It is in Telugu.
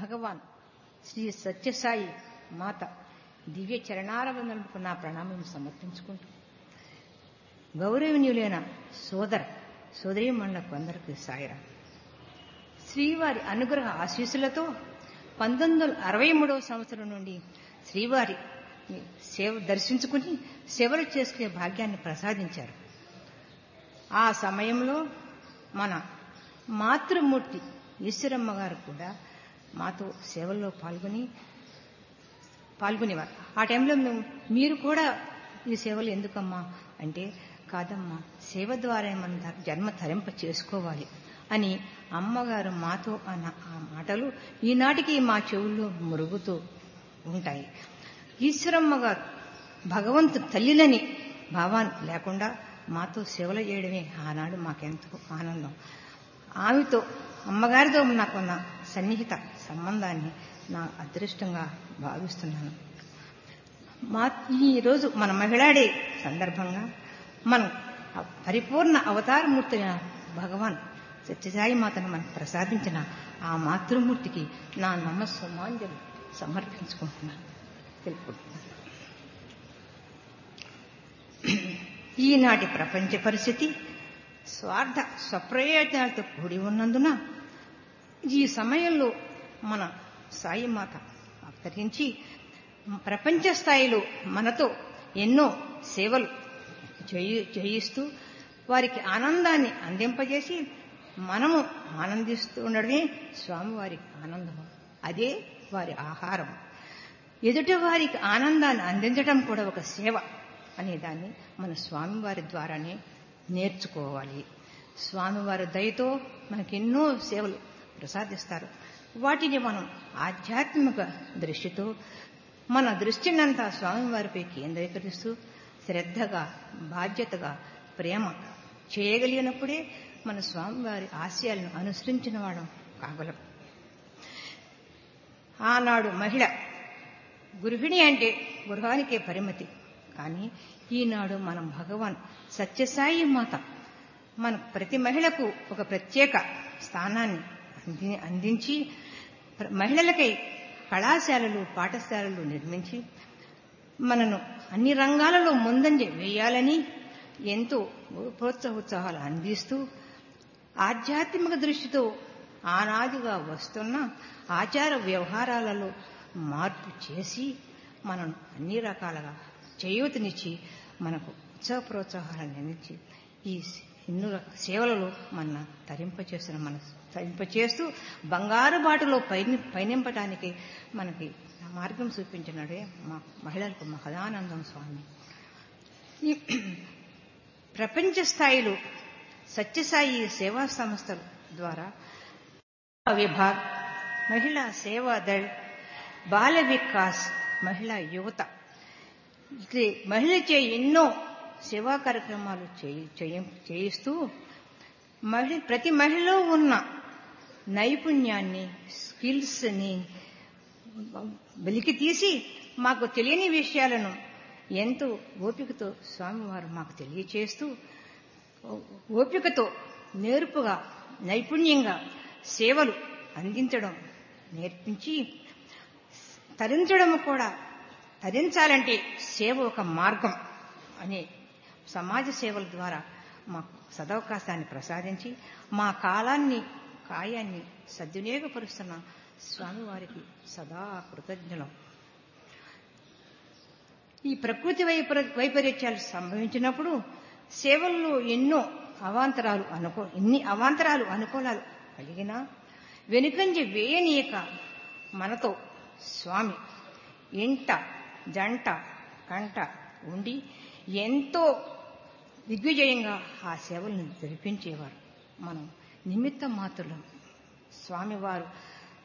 భగవాన్ శ్రీ సత్యసాయి మాత దివ్య చరణారవిందలకు నా ప్రణామం సమర్పించుకుంటూ గౌరవనీయులైన సోదర సోదరీమణులకు అందరికీ సాయిరా శ్రీవారి అనుగ్రహ ఆశీస్సులతో పంతొమ్మిది వందల అరవై మూడవ సంవత్సరం నుండి శ్రీవారి సేవ దర్శించుకుని సేవలు చేసుకునే భాగ్యాన్ని ప్రసాదించారు ఆ సమయంలో మన మాతృమూర్తి ఈశ్వరమ్మ గారు కూడా మాతో సేవల్లో పాల్గొని పాల్గొనేవారు ఆ టైంలో మేము మీరు కూడా ఈ సేవలు ఎందుకమ్మా అంటే కాదమ్మా సేవ ద్వారా మనం జన్మ తరింప చేసుకోవాలి అని అమ్మగారు మాతో అన్న ఆ మాటలు ఈనాటికి మా చెవుల్లో మురుగుతూ ఉంటాయి ఈశ్వరమ్మ గారు భగవంతు తల్లిలని భావాన్ని లేకుండా మాతో సేవలు చేయడమే ఆనాడు మాకెంతో ఆనందం ఆమెతో అమ్మగారితో నాకున్న సన్నిహిత సంబంధాన్ని నా అదృష్టంగా భావిస్తున్నాను మా ఈరోజు మన మహిళాడే సందర్భంగా మనం పరిపూర్ణ అవతారమూర్తి భగవాన్ సత్యసాయి మాతను మనకు ప్రసాదించిన ఆ మాతృమూర్తికి నా నమస్సుమాంజలి సమర్పించుకుంటున్నాను తెలుపుకుంటున్నాను ఈనాటి ప్రపంచ పరిస్థితి స్వార్థ స్వప్రయోజనాలతో కూడి ఉన్నందున ఈ సమయంలో మన సాయి మాత అవతరించి ప్రపంచ స్థాయిలో మనతో ఎన్నో సేవలు చేయిస్తూ వారికి ఆనందాన్ని అందింపజేసి మనము ఆనందిస్తూ ఉండడమే స్వామివారికి ఆనందము అదే వారి ఆహారం ఎదుటి వారికి ఆనందాన్ని అందించడం కూడా ఒక సేవ అనే దాన్ని మన స్వామివారి ద్వారానే నేర్చుకోవాలి స్వామివారి దయతో మనకెన్నో సేవలు ప్రసాదిస్తారు వాటిని మనం ఆధ్యాత్మిక దృష్టితో మన దృష్టినంతా స్వామివారిపై కేంద్రీకరిస్తూ శ్రద్ధగా బాధ్యతగా ప్రేమ చేయగలిగినప్పుడే మన స్వామివారి ఆశయాలను అనుసరించిన వాడం కాగలం ఆనాడు మహిళ గృహిణి అంటే గృహానికే పరిమితి కానీ ఈనాడు మనం భగవాన్ సత్యసాయి మాత మన ప్రతి మహిళకు ఒక ప్రత్యేక స్థానాన్ని అంది అందించి మహిళలకై కళాశాలలు పాఠశాలలు నిర్మించి మనను అన్ని రంగాలలో ముందంజ వేయాలని ఎంతో ప్రోత్సాహోత్సాహాలు అందిస్తూ ఆధ్యాత్మిక దృష్టితో ఆనాదిగా వస్తున్న ఆచార వ్యవహారాలలో మార్పు చేసి మనం అన్ని రకాలుగా చేయూతనిచ్చి మనకు ఉత్సాహ ప్రోత్సాహాలను అందించి ఈ ఎన్నో సేవలలో మన తరింపచేస్తున్న మన తరింపచేస్తూ బంగారు బాటలో పైని పయనింపటానికి మనకి మార్గం చూపించినడే మా మహిళలకు మహదానందం స్వామి ఈ ప్రపంచ స్థాయిలో సత్యసాయి సేవా సంస్థల ద్వారా విభాగ్ మహిళా సేవా దళ్ బాల వికాస్ మహిళా యువత ఇది మహిళచే ఎన్నో సేవా కార్యక్రమాలు చేయిస్తూ మహిళ ప్రతి మహిళలో ఉన్న నైపుణ్యాన్ని స్కిల్స్ని వెలికి తీసి మాకు తెలియని విషయాలను ఎంతో ఓపికతో స్వామివారు మాకు తెలియచేస్తూ ఓపికతో నేర్పుగా నైపుణ్యంగా సేవలు అందించడం నేర్పించి తరించడం కూడా తరించాలంటే సేవ ఒక మార్గం అనే సమాజ సేవల ద్వారా మాకు సదవకాశాన్ని ప్రసాదించి మా కాలాన్ని కాయాన్ని సద్వినియోగపరుస్తున్న స్వామివారికి సదా కృతజ్ఞలం ఈ ప్రకృతి వైపరీత్యాలు సంభవించినప్పుడు సేవల్లో ఎన్నో అవాంతరాలు అనుకో ఎన్ని అవాంతరాలు అనుకూలాలు కలిగినా వెనుకంజ వేయనీయక మనతో స్వామి ఇంట జంట కంట ఉండి ఎంతో దిగ్విజయంగా ఆ సేవలను జరిపించేవారు మనం నిమిత్త మాత్రులం స్వామివారు